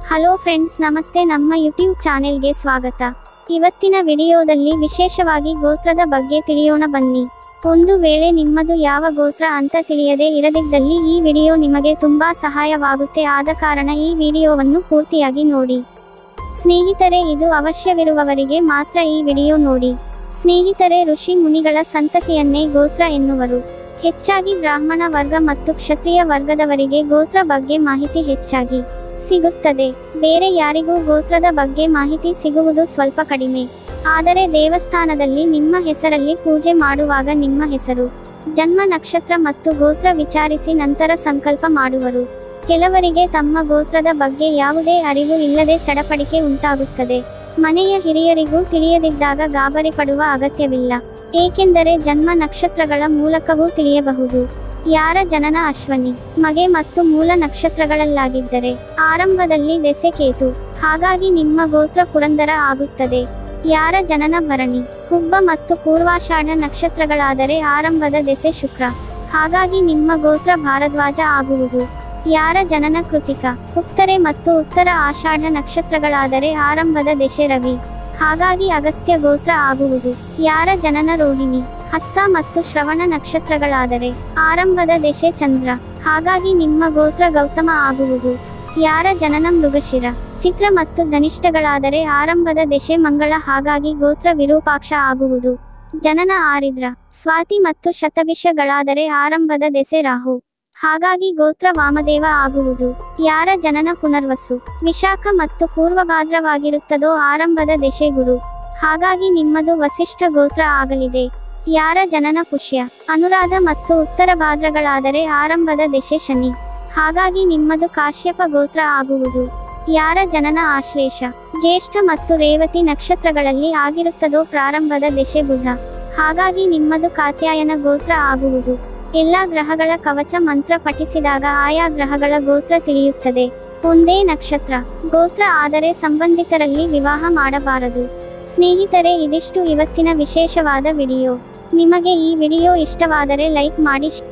hello friends ನಮಸ್ತೆ ನಮ್ಮ YouTube ಚಾನೆಲ್ಗೆ ಸ್ವಾಗತ ಇವತ್ತಿನ ವಿಡಿಯೋದಲ್ಲಿ ವಿಶೇಷವಾಗಿ ಗೋತ್ರದ ಬಗ್ಗೆ ತಿಳಿಯೋಣ ಬನ್ನಿ ಒಂದು ವೇಳೆ ನಿಮ್ಮದು ಯಾವ ಗೋತ್ರ ಅಂತ ತಿಳಿಯದೆ ಇರದಿದ್ದಲ್ಲಿ ಈ ವಿಡಿಯೋ ನಿಮಗೆ ತುಂಬಾ ಸಹಾಯವಾಗುತ್ತೆ ಆದ ಕಾರಣ ಈ ವಿಡಿಯೋವನ್ನು ಪೂರ್ತಿಯಾಗಿ ನೋಡಿ ಸ್ನೇಹಿತರೆ ಇದು ಅವಶ್ಯವಿರುವವರಿಗೆ ಮಾತ್ರ ಈ ವಿಡಿಯೋ ನೋಡಿ ಸ್ನೇಹಿತರೆ ಋಷಿ ಮುನಿಗಳ ಸಂತತಿಯನ್ನೇ ಗೋತ್ರ ಎನ್ನುವರು ಹೆಚ್ಚಾಗಿ ಬ್ರಾಹ್ಮಣ ವರ್ಗ ಮತ್ತು ಕ್ಷತ್ರಿಯ ವರ್ಗದವರಿಗೆ ಗೋತ್ರ ಬಗ್ಗೆ ಮಾಹಿತಿ ಹೆಚ್ಚಾಗಿ ಸಿಗುತ್ತದೆ ಬೇರೆ ಯಾರಿಗೂ ಗೋತ್ರದ ಬಗ್ಗೆ ಮಾಹಿತಿ ಸಿಗುವುದು ಸ್ವಲ್ಪ ಕಡಿಮೆ ಆದರೆ ದೇವಸ್ಥಾನದಲ್ಲಿ ನಿಮ್ಮ ಹೆಸರಲ್ಲಿ ಪೂಜೆ ಮಾಡುವಾಗ ನಿಮ್ಮ ಹೆಸರು ಜನ್ಮ ನಕ್ಷತ್ರ ಮತ್ತು ಗೋತ್ರ ವಿಚಾರಿಸಿ ನಂತರ ಸಂಕಲ್ಪ ಮಾಡುವರು ಕೆಲವರಿಗೆ ತಮ್ಮ ಗೋತ್ರದ ಬಗ್ಗೆ ಯಾವುದೇ ಅರಿವು ಇಲ್ಲದೆ ಚಡಪಡಿಕೆ ಉಂಟಾಗುತ್ತದೆ ಮನೆಯ ಹಿರಿಯರಿಗೂ ತಿಳಿಯದಿದ್ದಾಗ ಗಾಬರಿ ಪಡುವ ಅಗತ್ಯವಿಲ್ಲ ಏಕೆಂದರೆ ಜನ್ಮ ನಕ್ಷತ್ರಗಳ ಮೂಲಕವೂ ತಿಳಿಯಬಹುದು ಯಾರ ಜನನ ಅಶ್ವನಿ ಮಗೆ ಮತ್ತು ಮೂಲ ನಕ್ಷತ್ರಗಳಲ್ಲಾಗಿದ್ದರೆ ಆರಂಭದಲ್ಲಿ ದೆಸೆ ಕೇತು ಹಾಗಾಗಿ ನಿಮ್ಮ ಗೋತ್ರ ಪುರಂದರ ಆಗುತ್ತದೆ ಯಾರ ಜನನ ಭರಣಿ ಹುಬ್ಬ ಮತ್ತು ಪೂರ್ವಾಷಾಢ ನಕ್ಷತ್ರಗಳಾದರೆ ಆರಂಭದ ದೆಸೆ ಶುಕ್ರ ಹಾಗಾಗಿ ನಿಮ್ಮ ಗೋತ್ರ ಭಾರದ್ವಾಜ ಆಗುವುದು ಯಾರ ಜನನ ಕೃತಿಕ ಉತ್ತರೆ ಮತ್ತು ಉತ್ತರ ಆಷಾಢ ನಕ್ಷತ್ರಗಳಾದರೆ ಆರಂಭದ ದೆಸೆ ರವಿ ಹಾಗಾಗಿ ಅಗಸ್ತ್ಯ ಗೋತ್ರ ಆಗುವುದು ಯಾರ ಜನನ ರೋಹಿಣಿ ಹಸ್ತ ಮತ್ತು ಶ್ರವಣ ನಕ್ಷತ್ರಗಳಾದರೆ ಆರಂಭದ ದೆಸೆ ಚಂದ್ರ ಹಾಗಾಗಿ ನಿಮ್ಮ ಗೋತ್ರ ಗೌತಮ ಆಗುವುದು ಯಾರ ಜನನ ಮೃಗಶಿರ ಚಿತ್ರ ಮತ್ತು ಧನಿಷ್ಠಗಳಾದರೆ ಆರಂಭದ ದೆಸೆ ಮಂಗಳ ಹಾಗಾಗಿ ಗೋತ್ರ ವಿರೂಪಾಕ್ಷ ಆಗುವುದು ಜನನ ಆರಿದ್ರ ಸ್ವಾತಿ ಮತ್ತು ಶತಭಿಷಗಳಾದರೆ ಆರಂಭದ ದೆಸೆ ರಾಹು ಹಾಗಾಗಿ ಗೋತ್ರ ವಾಮದೇವ ಆಗುವುದು ಯಾರ ಜನನ ಪುನರ್ವಸು ವಿಶಾಖ ಮತ್ತು ಪೂರ್ವಭಾದ್ರವಾಗಿರುತ್ತದೋ ಆರಂಭದ ದೆಸೆ ಗುರು ಹಾಗಾಗಿ ನಿಮ್ಮದು ವಸಿಷ್ಠ ಗೋತ್ರ ಆಗಲಿದೆ ಯಾರ ಜನನ ಪುಷ್ಯ ಅನುರಾಧ ಮತ್ತು ಉತ್ತರ ಭಾದ್ರಗಳಾದರೆ ಆರಂಭದ ದೆಸೆ ಶನಿ ಹಾಗಾಗಿ ನಿಮ್ಮದು ಕಾಶ್ಯಪ ಗೋತ್ರ ಆಗುವುದು ಯಾರ ಜನನ ಆಶ್ಲೇಷ ಜ್ಯೇಷ್ಠ ಮತ್ತು ರೇವತಿ ನಕ್ಷತ್ರಗಳಲ್ಲಿ ಆಗಿರುತ್ತದೋ ಪ್ರಾರಂಭದ ದೆಸೆ ಬುಧ ಹಾಗಾಗಿ ನಿಮ್ಮದು ಕಾತ್ಯಾಯನ ಗೋತ್ರ ಆಗುವುದು ಎಲ್ಲಾ ಗ್ರಹಗಳ ಕವಚ ಮಂತ್ರ ಪಠಿಸಿದಾಗ ಆಯಾ ಗ್ರಹಗಳ ಗೋತ್ರ ತಿಳಿಯುತ್ತದೆ ಒಂದೇ ನಕ್ಷತ್ರ ಗೋತ್ರ ಆದರೆ ಸಂಬಂಧಿತರಲ್ಲಿ ವಿವಾಹ ಮಾಡಬಾರದು ಸ್ನೇಹಿತರೆ ಇದಿಷ್ಟು ಇವತ್ತಿನ ವಿಶೇಷವಾದ ವಿಡಿಯೋ ನಿಮಗೆ ಈ ವಿಡಿಯೋ ಇಷ್ಟವಾದರೆ ಲೈಕ್ ಮಾಡಿ